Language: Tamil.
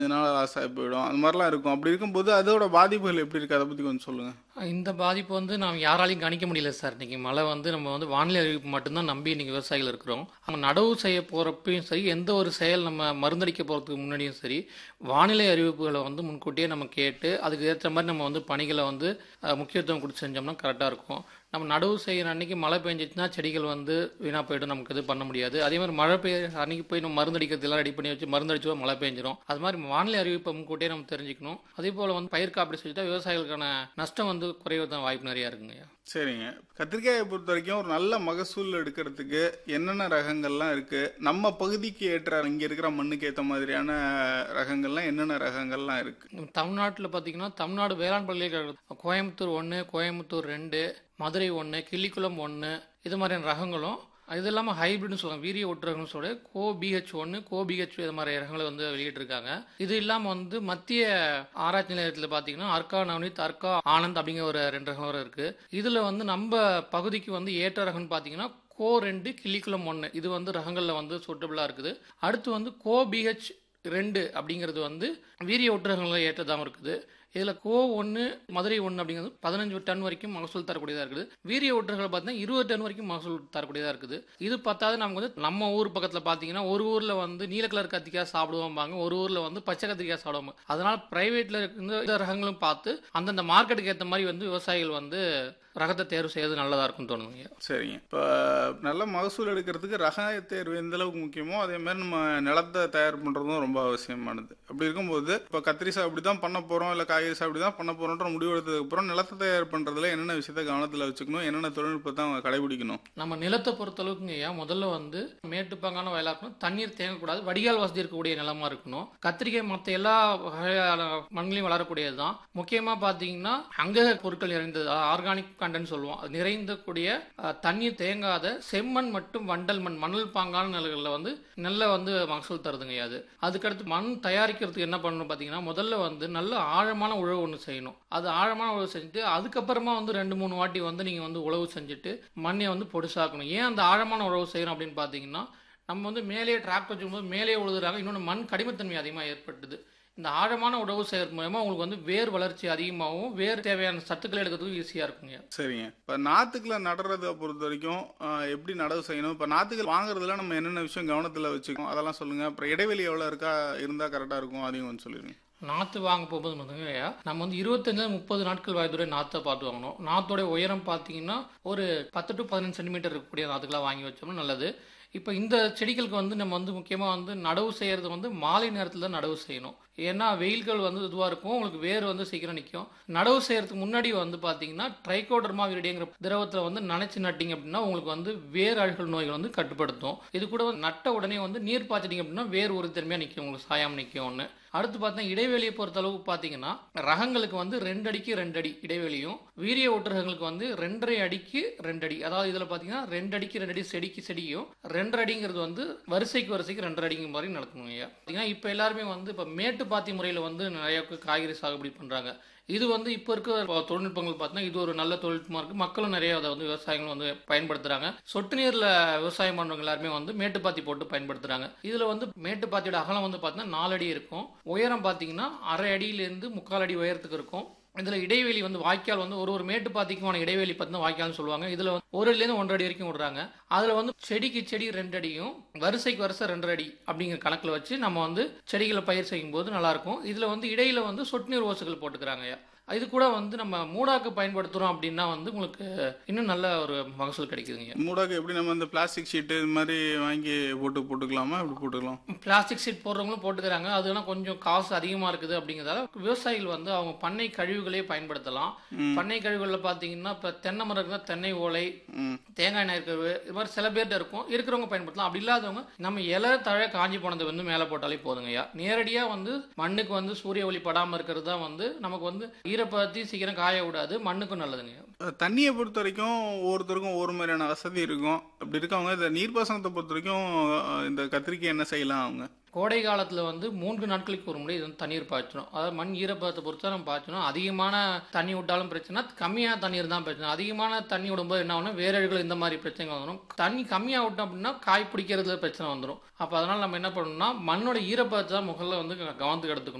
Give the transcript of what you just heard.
இதனால லாஸ் ஆகி போயிடும் அந்த மாதிரிலாம் இருக்கும் அப்படி இருக்கும்போது அதோட பாதிப்புகள் எப்படி இருக்கு அதை பற்றி கொஞ்சம் சொல்லுங்கள் இந்த பாதிப்பு வந்து நாம் யாராலையும் கணிக்க முடியல சார் இன்னைக்கு மழை வந்து நம்ம வந்து வானிலை அறிவிப்பு மட்டும்தான் நம்பி இன்னைக்கு விவசாயிகள் இருக்கிறோம் அவங்க நடவு செய்ய போகிறப்பையும் சரி எந்த ஒரு செயல் நம்ம மருந்தடிக்க போகிறதுக்கு முன்னாடியும் சரி வானிலை அறிவிப்புகளை வந்து முன்கூட்டியே நம்ம கேட்டு அதுக்கு ஏற்ற மாதிரி நம்ம வந்து பணிகளை வந்து அஹ், முக்கியத்துவம் கொடுத்து செஞ்சோம்னா கரெக்டாக இருக்கும் நம்ம நடவு செய்கிற அன்னைக்கு மழை பெஞ்சிச்சுன்னா செடிகள் வந்து வீணாக போயிடும் நமக்கு இது பண்ண முடியாது அதே மாதிரி மழை பெய்ய அன்னைக்கு போய் நம்ம மருந்தடிக்கிறது எல்லாம் ரெடி பண்ணி வச்சு மருந்தடிச்சோ மழை பெஞ்சிரும் அது மாதிரி வானிலை அறிவிப்பை முன்கூட்டியே நம்ம தெரிஞ்சுக்கணும் அதே போல் வந்து பயிர் காப்பீடு செஞ்சுட்டா விவசாயிகளுக்கான நஷ்டம் வந்து குறைவதான் வாய்ப்பு நிறையா இருக்குங்க சரிங்க கத்திரிக்காயை பொறுத்த வரைக்கும் ஒரு நல்ல மகசூல் எடுக்கிறதுக்கு என்னென்ன ரகங்கள்லாம் இருக்கு நம்ம பகுதிக்கு ஏற்ற இங்கே இருக்கிற மண்ணுக்கு ஏற்ற மாதிரியான ரகங்கள்லாம் என்னென்ன ரகங்கள்லாம் இருக்கு தமிழ்நாட்டில் பார்த்தீங்கன்னா தமிழ்நாடு வேளாண் பல்கலைக்கழகம் கோயம்புத்தூர் ஒன்று கோயம்புத்தூர் ரெண்டு மதுரை ஒன்று கிள்ளிக்குளம் ஒன்று இது மாதிரியான ரகங்களும் இது இல்லாமல் ஹைபிரிட்னு சொல்லுவாங்க வீரிய ஒட்டுரகம்னு சொல்லி கோ பிஹெச் ஒன்று கோ பிஹெச் இது மாதிரி ரகங்களை வந்து வெளியிட்டிருக்காங்க இது இல்லாமல் வந்து மத்திய ஆராய்ச்சி நிலையத்தில் பார்த்தீங்கன்னா அர்க்கா நவனித் அர்க்கா ஆனந்த் அப்படிங்கிற ஒரு ரெண்டு ரகம் வரை இருக்கு இதில் வந்து நம்ம பகுதிக்கு வந்து ஏற்ற ரகம்னு பார்த்தீங்கன்னா கோ ரெண்டு கிள்ளிக்குளம் ஒன்று இது வந்து ரகங்களில் வந்து சூட்டபிளாக இருக்குது அடுத்து வந்து கோ பிஹெச் ரெண்டு அப்படிங்கிறது வந்து வீரிய ஒட்டுரகங்களில் ஏற்றதாகவும் இருக்குது இதில் கோ ஒன்று மதுரை ஒன்று அப்படிங்கிறது பதினஞ்சு டன் வரைக்கும் மகசூல் தரக்கூடியதாக இருக்குது வீரிய ஒட்டுகள் பார்த்தீங்கன்னா இருபது டன் வரைக்கும் மகசூல் தரக்கூடியதாக இருக்குது இது பத்தாவது நமக்கு வந்து நம்ம ஊர் பக்கத்தில் பார்த்தீங்கன்னா ஒரு ஊரில் வந்து நீல கலர் கத்திரிக்காய் சாப்பிடுவோம்பாங்க ஒரு ஊரில் வந்து பச்சை கத்திரிக்காய் சாப்பிடுவாங்க அதனால் ப்ரைவேட்டில் இந்த ரகங்களும் பார்த்து அந்தந்த மார்க்கெட்டுக்கு ஏற்ற மாதிரி வந்து விவசாயிகள் வந்து ரகத்தை தேர்வு செய்யறது நல்லதாக இருக்கும்னு தோணுதுங்க சரிங்க இப்போ நல்ல மகசூல் எடுக்கிறதுக்கு ரக தேர்வு எந்த அளவுக்கு முக்கியமோ அதே மாதிரி நம்ம நிலத்தை தயார் பண்ணுறதும் ரொம்ப அவசியமானது அப்படி இருக்கும்போது இப்போ கத்திரி சாகுபடி தான் பண்ண போகிறோம் இல்லை காய்கறி சாகுபடி தான் பண்ண போகிறோன்ற முடிவு எடுத்ததுக்கு அப்புறம் நிலத்தை தயார் பண்ணுறதுல என்னென்ன விஷயத்த கவனத்தில் வச்சுக்கணும் என்னென்ன தொழில்நுட்பத்தை அவங்க கடைபிடிக்கணும் நம்ம நிலத்தை பொறுத்தளவுக்குங்க ஐயா முதல்ல வந்து மேட்டுப்பாங்கான வயலாக இருக்கணும் தண்ணீர் தேங்கக்கூடாது வடிகால் வசதி இருக்கக்கூடிய நிலமா இருக்கணும் கத்திரிக்காய் மற்ற எல்லா வகையான மண்களையும் வளரக்கூடியது தான் முக்கியமாக பார்த்தீங்கன்னா அங்க பொருட்கள் நிறைந்தது ஆர்கானிக் கண்டென்ட் சொல்லுவோம் அது நிறைந்தக்கூடிய அஹ், தண்ணீர் தேங்காத செம்மண் மற்றும் வண்டல் மண் மணல் பாங்கான நிலங்களில் வந்து நல்ல வந்து மகசூல் தருதுங்க ஐயா அது அதுக்கடுத்து மண் தயாரிக்கிறதுக்கு என்ன பண்ணணும் பார்த்தீங்கன்னா முதல்ல வந்து நல்ல ஆழமான உழவு ஒன்று செய்யணும் அது ஆழமான உழவு செஞ்சுட்டு அதுக்கப்புறமா வந்து ரெண்டு மூணு வாட்டி வந்து நீங்கள் வந்து உழவு செஞ்சுட்டு மண்ணை வந்து பொடிசாக்கணும் ஏன் அந்த ஆழமான உழவு செய்யணும் அப்படின்னு பார்த்தீங்கன்னா நம்ம வந்து மேலே டிராக்டர் வச்சுக்கும்போது மேலே உழுதுறாங்க இன்னொன்று மண் கடிமத்தன்மை அதிகமாக ஏற்பட்டுது இந்த ஆழமான உழவு செய்யறது மூலமா உங்களுக்கு வந்து வேர் வளர்ச்சி அதிகமாகவும் வேர் தேவையான சத்துக்களை எடுக்கிறதுக்கு ஈஸியாக இருக்குங்க சரிங்க இப்போ நாற்றுக்களை நடுறதை பொறுத்த வரைக்கும் ஆஹ், எப்படி நடவு செய்யணும் இப்போ நாற்றுகள் வாங்குறதுல நம்ம என்னென்ன விஷயம் கவனத்தில் வச்சுக்கணும் அதெல்லாம் சொல்லுங்கள் அப்புறம் இடைவெளி எவ்வளோ இருக்கா இருந்தால் கரெக்டாக இருக்கும் அதையும் கொஞ்சம் சொல்லிடுங்க நாற்று வாங்க போகும்போது பார்த்தீங்கன்னா நம்ம வந்து இருபத்தஞ்சுல முப்பது நாட்கள் வயதுடைய நாற்றை பார்த்து வாங்கணும் நாத்தோட உயரம் பார்த்தீங்கன்னா ஒரு பத்து டு பதினஞ்சு சென்டிமீட்டர் இருக்கக்கூடிய நாற்றுக்களாக வாங்கி வச்சோம்னா நல்லது இப்போ இந்த செடிகளுக்கு வந்து நம்ம வந்து முக்கியமாக வந்து நடவு செய்கிறது வந்து மாலை நேரத்தில் தான் நடவு செய்யணும் ஏன்னா வெயில்கள் வந்து இதுவாக இருக்கும் உங்களுக்கு வேர் வந்து சீக்கிரம் நிற்கும் நடவு செய்யறதுக்கு முன்னாடி வந்து பார்த்தீங்கன்னா ட்ரைகோடர்மா விரிடிங்கிற திரவத்தில் வந்து நனைச்சு நட்டிங்க அப்படின்னா உங்களுக்கு வந்து வேர் அழுகல் நோய்கள் வந்து கட்டுப்படுத்தும் இது கூட வந்து நட்ட உடனே வந்து நீர் பாய்ச்சிட்டிங்க அப்படின்னா வேர் உறுதித்தன்மையாக நிற்கும் உங்களுக்கு சாயாம நிற்கும் ஒன்று அடுத்து பார்த்தா இடைவெளியை பொறுத்த அளவுக்கு பார்த்தீங்கன்னா ரகங்களுக்கு வந்து ரெண்டு அடிக்கு ரெண்டு அடி இடைவெளியும் வீரிய ஒட்டுரகங்களுக்கு வந்து ரெண்டரை அடிக்கு ரெண்டு அடி அதாவது இதில் பார்த்தீங்கன்னா ரெண்டு அடிக்கு ரெண்டு அடி செடிக்கு செடியும் ரெண்டரை அடிங்கிறது வந்து வரிசைக்கு வரிசைக்கு ரெண்டரை அடிங்கிற மாதிரி நடக்கணும் ஐயா பார்த்தீங்கன்னா இப்போ எல்லாருமே வந்து இப்போ மேட்டு பாத்தி முறையில் வந்து நிறைய காய்கறி சாகுபடி பண்ணுறாங்க இது வந்து இப்போ இருக்க தொழில்நுட்பங்கள் பார்த்தீங்கன்னா இது ஒரு நல்ல தொழில்நுட்பமாக இருக்குது மக்களும் நிறைய அதை வந்து விவசாயிகளும் வந்து பயன்படுத்துகிறாங்க சொட்டு நீரில் விவசாயம் பண்ணுறவங்க எல்லாருமே வந்து மேட்டுப்பாத்தி போட்டு பயன்படுத்துகிறாங்க இதில் வந்து மேட்டுப்பாத்தியோட அகலம் வந்து பார்த்தீங்கன்னா நாலு அடி இருக்கும் உயரம் பார்த்தீங்கன்னா அரை அடியிலேருந்து முக்கால் அடி உயரத்துக்கு இருக்கும் இதில் இடைவெளி வந்து வாய்க்கால் வந்து ஒரு ஒரு மேட்டுப்பாத்திக்குமான இடைவெளி பார்த்தீங்கன்னா வாய்க்கால்னு சொல்லுவாங்க இதில் வந்து ஒரு அடிலேருந்து ஒன்றரை அடி வரைக்கும் விடுறாங்க அதில் வந்து செடிக்கு செடி ரெண்டு அடியும் வரிசைக்கு வரிசை ரெண்டரை அடி அப்படிங்கிற கணக்கில் வச்சு நம்ம வந்து செடிகளை பயிர் செய்யும் போது நல்லாயிருக்கும் இதில் வந்து இடையில வந்து சொட்டு நீர் ஓசுகள் போட்டுக்கிறாங்க இது கூட வந்து நம்ம மூடாக்கு பயன்படுத்துகிறோம் அப்படின்னா வந்து உங்களுக்கு இன்னும் நல்ல ஒரு மகசூல் கிடைக்குதுங்க மூடாக்கு எப்படி நம்ம இந்த பிளாஸ்டிக் ஷீட்டு இது மாதிரி வாங்கி போட்டு போட்டுக்கலாமா எப்படி போட்டுக்கலாம் பிளாஸ்டிக் சீட் போடுறவங்களும் போட்டுக்கிறாங்க அதெல்லாம் கொஞ்சம் காசு அதிகமாக இருக்குது அப்படிங்கிறதால விவசாயிகள் வந்து அவங்க பண்ணை கழிவுகளே பயன்படுத்தலாம் பண்ணை கழிவுகளில் பார்த்தீங்கன்னா இப்போ தென்னை மரம் இருந்தால் தென்னை ஓலை ம் தேங்காய் எண்ணெய் இருக்கிறது இது மாதிரி சில பேர்கிட்ட இருக்கும் இருக்கிறவங்க பயன்படுத்தலாம் அப்படி இல்லாதவங்க நம்ம இலை தழை காஞ்சி போனதை வந்து மேலே போட்டாலே போதுங்கய்யா நேரடியாக வந்து மண்ணுக்கு வந்து சூரிய ஒளி படாமல் இருக்கிறது தான் வந்து நமக்கு வந்து ஈரப்பதத்தையும் சீக்கிரம் காய விடாது மண்ணுக்கும் நல்லதுங்க தண்ணியை பொறுத்த வரைக்கும் ஒவ்வொருத்தருக்கும் ஒவ்வொரு மாதிரியான வசதி இருக்கும் அப்படி இருக்கவங்க இந்த நீர்ப்பாசனத்தை பொறுத்த வரைக்கும் அஹ், இந்த கத்திரிக்காய் என்ன செய்யலாம் அவங்க கோடை காலத்தில் வந்து மூன்று நாட்களுக்கு ஒரு முறை இது வந்து தண்ணீர் பாய்ச்சணும் அதாவது மண் ஈரப்பதத்தை பொறுத்து தான் நம்ம பாய்ச்சணும் அதிகமான தண்ணி விட்டாலும் பிரச்சனை கம்மியாக தண்ணீர் தான் பிரச்சனை அதிகமான தண்ணி விடும்போது என்ன ஆகும்னா வேரல்கள் இந்த மாதிரி பிரச்சனைகள் வந்துடும் தண்ணி கம்மியாக விட்டோம் அப்படின்னா காய் பிடிக்கிறதுல பிரச்சனை வந்துடும் அப்போ அதனால் நம்ம என்ன பண்ணணும்னா மண்ணோட ஈரப்பதத்தை தான் முதல்ல வந்து கவனத்துக்கு எடுத்துக்கணும்